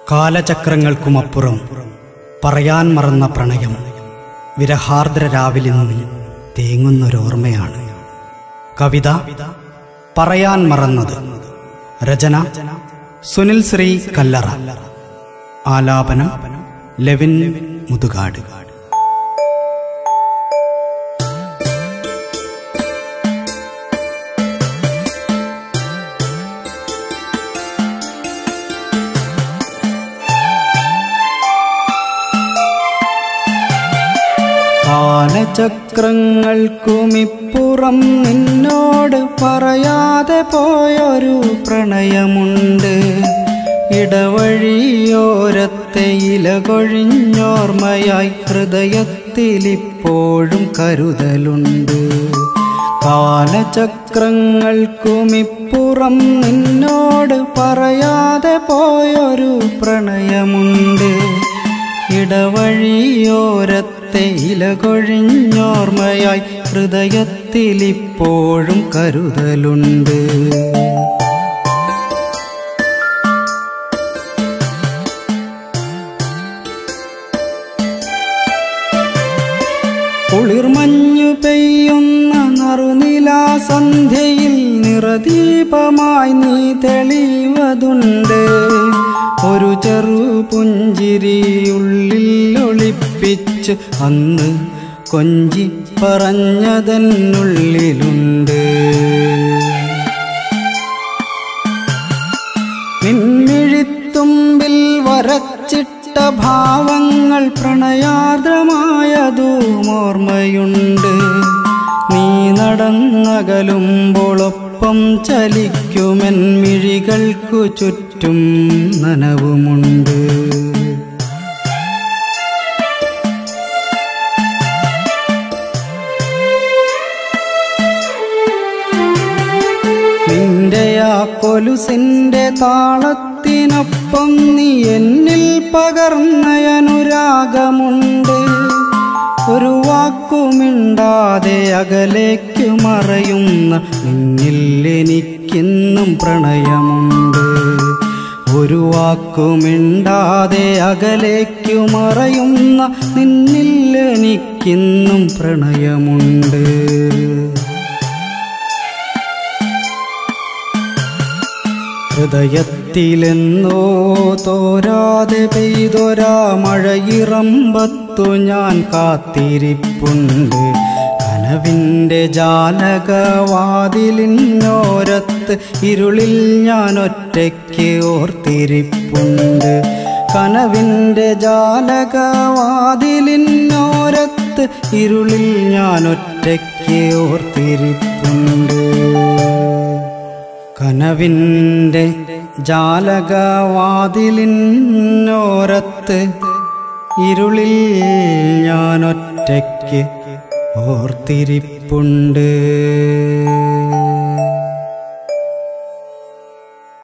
കാലചക്രങ്ങൾക്കുമപ്പുറം പറയാൻ മറന്ന പ്രണയം വിരഹാർദ്ര രാവിലിന്നും തേങ്ങുന്നൊരോർമ്മയാണ് കവിത പറയാൻ മറന്നത് രചന സുനിൽ ശ്രീ കല്ലറ ആലാപനം ലെവിൻ മുതുകാട് കാലചക്രങ്ങൾക്കുമിപ്പുറം നിന്നോട് പറയാതെ പോയൊരു പ്രണയമുണ്ട് ഇടവഴിയോരത്തെ ഇലകൊഴിഞ്ഞോർമ്മയായി ഹൃദയത്തിലിപ്പോഴും കരുതലുണ്ട് കാലചക്രങ്ങൾക്കുമിപ്പുറം നിന്നോട് പറയാതെ പോയൊരു പ്രണയമുണ്ട് ഇടവഴിയോരത്തെ ഇലകൊഴിഞ്ഞോർമ്മയായി ഹൃദയത്തിലിപ്പോഴും കരുതലുണ്ട് കുളിർമഞ്ഞു പെയ്യുന്ന നറുനിലാ സന്ധ്യയിൽ നിറദീപമായി നീ തെളിവതുണ്ട് ഒരു ചെറു പുഞ്ചിരിയുള്ളിൽ ഒളിപ്പിച്ച് അന്ന് കൊഞ്ചി പറഞ്ഞതെന്നുള്ളിലുണ്ട് നിൻമിഴിത്തുമ്പിൽ വരച്ചിട്ട ഭാവങ്ങൾ പ്രണയാർദ്രമായതും ഓർമ്മയുണ്ട് നീ നടന്നകലുമ്പോളൊപ്പം ചലിക്കുമെൻ മിഴികൾക്കു ചുറ്റും നനവുമുണ്ട് നിന്റെ ആ കൊലുസിന്റെ താളത്തിനൊപ്പം നീ എന്നിൽ പകർന്ന അനുരാഗമുണ്ട് ഒരു വാക്കുമിണ്ടാതെ അകലേക്കു മറയുന്ന നിന്നിൽ എനിക്കിന്നും പ്രണയമുണ്ട് ഒരു വാക്കുമിണ്ടാതെ അകലേക്കു മറയുന്ന നിന്നിൽ എനിക്കിന്നും പ്രണയമുണ്ട് ഹൃദയത്തിലെന്നോ തോരാതെ പെയ്തൊരാ മഴയിറമ്പത്തു ഞാൻ കാത്തിരിപ്പുണ്ട് കനവിൻ്റെ ജാലകവാതിലിന്നോരത്ത് ഇരുളിൽ ഞാൻ ഒറ്റയ്ക്ക് ഓർത്തിരിപ്പുണ്ട് കനവിൻ്റെ ജാലകവാതിലിന്നോരത്ത് ഇരുളിൽ ഞാൻ ഒറ്റയ്ക്ക് ഓർത്തിരിപ്പുണ്ട് കനവിൻ്റെ ജാലകവാതിലിന്നോരത്ത് ഇരുളിൽ ഞാനൊറ്റയ്ക്ക് ഓർത്തിരിപ്പുണ്ട്